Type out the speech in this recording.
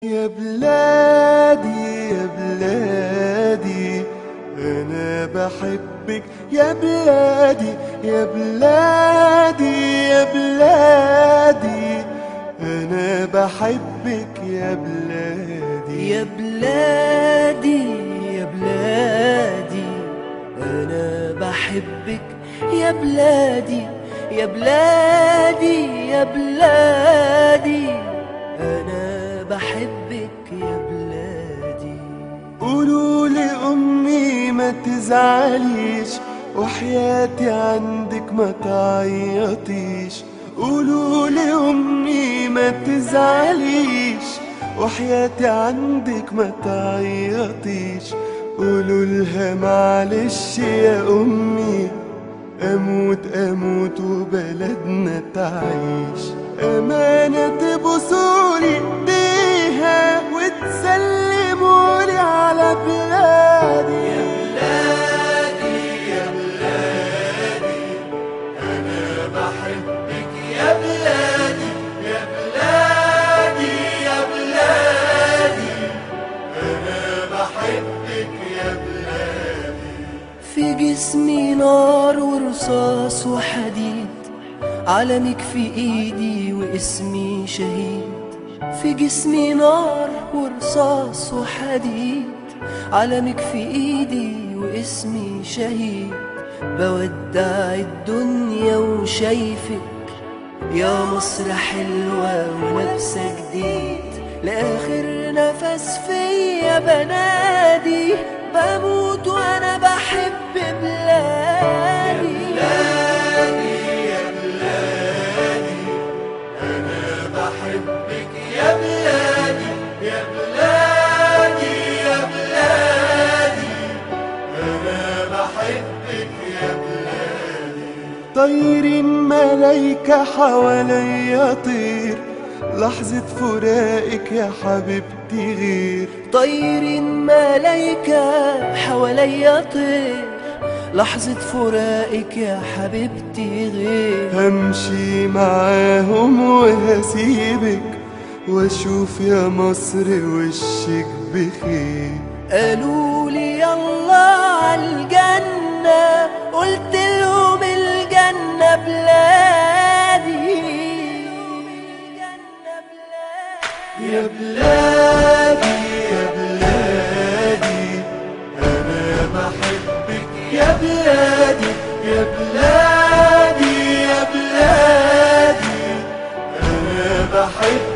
يا بلادي يا بلادي أنا بحبك يا بلادي يا بلادي يا بلادي أنا بحبك يا بلادي يا بلادي يا بلادي أنا بحبك يا بلادي يا بلادي يا بلادي أنا بحبك يا بلادي قولوا لأمي ما تزعليش وحياتي عندك ما تعيطيش قولوا لأمي ما تزعليش وحياتي عندك ما تعيطيش قولوا لها معلش يا أمي أموت أموت وبلدنا تعيش أمانة تبوسولي إيديها وتسلمولي على بلادي يا بلادي يا بلادي أنا بحبك يا بلادي يا بلادي يا بلادي أنا بحبك يا بلادي في جسمي نار ورصاص وحديد علمك في ايدي واسمي شهيد في جسمي نار ورصاص وحديد علمك في ايدي واسمي شهيد بودع الدنيا وشايفك يا مصر حلوة ولابسة جديد لآخر نفس فيا بنادي بموت وأنا بحب بلادي بحبك يا بلادي يا بلادي يا بلادي أنا بحبك يا بلادي طير ملايكة حواليا طير لحظة فراقك يا حبيبتي غير طير ملايكة حواليا طير لحظة فراقك يا حبيبتي غير همشي معاهم وهسيبك واشوف يا مصر وشك بخير قالوا لي يلا عالجنة قلت لهم الجنة بلادي يا بلادي يا بلادي أنا بحبك يا بلادي يا بلادي يا بلادي أنا بحبك